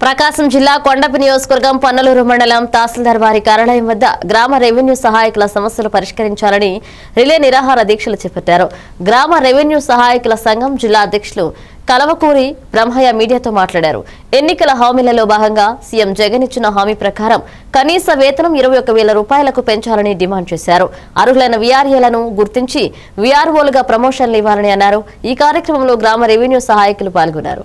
ప్రకాశం జిల్లా కొండపి నియోజకవర్గం పన్నలూరు మండలం తహసీల్దార్ వారి కార్యాలయం వద్ద గ్రామ రెవెన్యూ సహాయకుల సమస్యలు పరిష్కరించాలని రిలే నిరాహార దీక్షలు చేపట్టారు గ్రామ రెవెన్యూ సహాయకుల సంఘం జిల్లా అధ్యక్షులు కలవకూరి బ్రహ్మయ్య మీడియాతో మాట్లాడారు ఎన్నికల హామీలలో భాగంగా సీఎం జగన్ ఇచ్చిన హామీ ప్రకారం కనీస వేతనం ఇరవై ఒక్క వేల రూపాయలకు పెంచాలని డిమాండ్ చేశారు అర్హులైన వీఆర్ఏలను గుర్తించి వీఆర్ఓలుగా ప్రమోషన్లు ఇవ్వాలని అన్నారు ఈ కార్యక్రమంలో గ్రామ రెవెన్యూ సహాయకులు పాల్గొన్నారు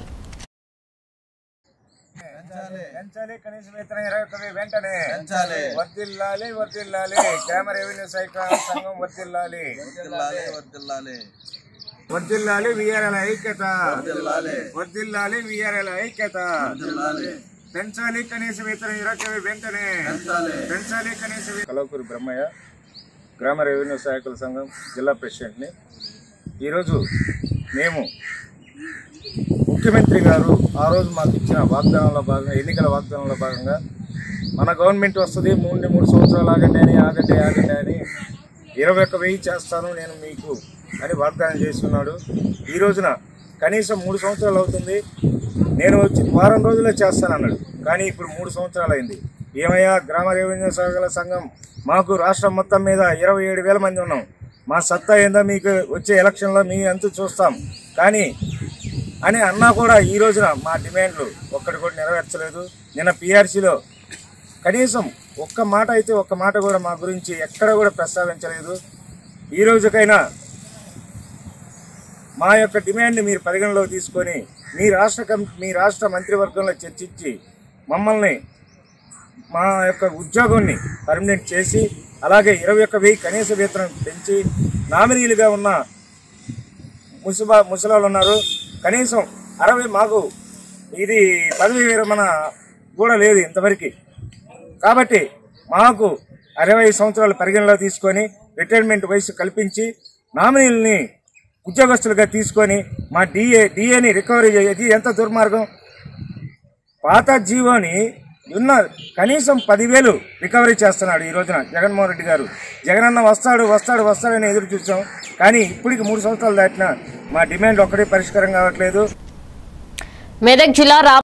పెంచాలి కనీస వేతనం ఇరవై ఒక్క వెయ్యి వెంటనే పెంచాలి. వర్దిల్లాలి వర్దిల్లాలి గ్రామ రెవెన్యూ శాఖ సంఘం వర్దిల్లాలి వర్దిల్లాలి వర్దిల్లాలి వర్దిల్లాలి విఆర్ఎల్ ఐక్యత వర్దిల్లాలి వర్దిల్లాలి విఆర్ఎల్ ఐక్యత వర్దిల్లాలి పెంచాలి కనీస వేతనం ఇరవై ఒక్క వెయ్యి వెంటనే పెంచాలి పెంచాలి కనీస కలవకూరి బ్రహ్మయ్య గ్రామ రెవెన్యూ సహాయకుల సంఘం జిల్లా ప్రెసిడెంట్ని ఈరోజు మేము ముఖ్యమంత్రి గారు ఆ రోజు మాకు ఇచ్చిన వాగ్దానంలో భాగంగా ఎన్నికల వాగ్దానంలో భాగంగా మన గవర్నమెంట్ వస్తుంది మూడు మూడు సంవత్సరాలు ఆగండి అని ఆగండి ఆగండి అని ఇరవై ఒక్క వెయ్యి చేస్తాను నేను మీకు అని వాగ్దానం చేస్తున్నాడు ఈ రోజున కనీసం మూడు సంవత్సరాలు అవుతుంది నేను వచ్చి వారం రోజుల్లో చేస్తానన్నాడు కానీ ఇప్పుడు మూడు సంవత్సరాలు అయింది ఏమయ్యా గ్రామ రెవెన్యూ సహకార సంఘం మాకు రాష్ట్రం మొత్తం మీద ఇరవై ఏడు వేల మంది ఉన్నాం మా సత్తా ఏందో మీకు వచ్చే ఎలక్షన్లో మీ అంతు చూస్తాం కానీ అని అన్నా కూడా ఈ రోజున మా డిమాండ్లు ఒక్కటి కూడా నెరవేర్చలేదు నిన్న పిఆర్సీలో కనీసం ఒక్క మాట అయితే ఒక్క మాట కూడా మా గురించి ఎక్కడ కూడా ప్రస్తావించలేదు ఈ రోజుకైనా మా యొక్క డిమాండ్ని మీరు పరిగణలోకి తీసుకొని మీ రాష్ట్ర కం మీ రాష్ట్ర మంత్రివర్గంలో చర్చించి మమ్మల్ని మా యొక్క ఉద్యోగాన్ని పర్మనెంట్ చేసి అలాగే ఇరవై ఒక్క వెయ్యి కనీస వేతనం పెంచి నామినీలుగా ఉన్న ముసుబా ముసలాళ్ళు ఉన్నారు కనీసం అరవై మాకు ఇది పదవి విరమణ కూడా లేదు ఇంతవరకు కాబట్టి మాకు అరవై సంవత్సరాల పరిగణలో తీసుకొని రిటైర్మెంట్ వయసు కల్పించి నామినీలని ఉద్యోగస్తులుగా తీసుకొని మా డిఏ డిఏని రికవరీ చేయాలి ఎంత దుర్మార్గం పాత జీవోని ఉన్న కనీసం పదివేలు రికవరీ చేస్తున్నాడు ఈ రోజున జగన్మోహన్ రెడ్డి గారు జగనన్న వస్తాడు వస్తాడు వస్తాడని ఎదురు చూసాం కానీ ఇప్పటికి మూడు సంవత్సరాలు దాటినా మా డిమాండ్ ఒక్కటే పరిష్కారం కావట్లేదు మెదక్ జిల్లా రా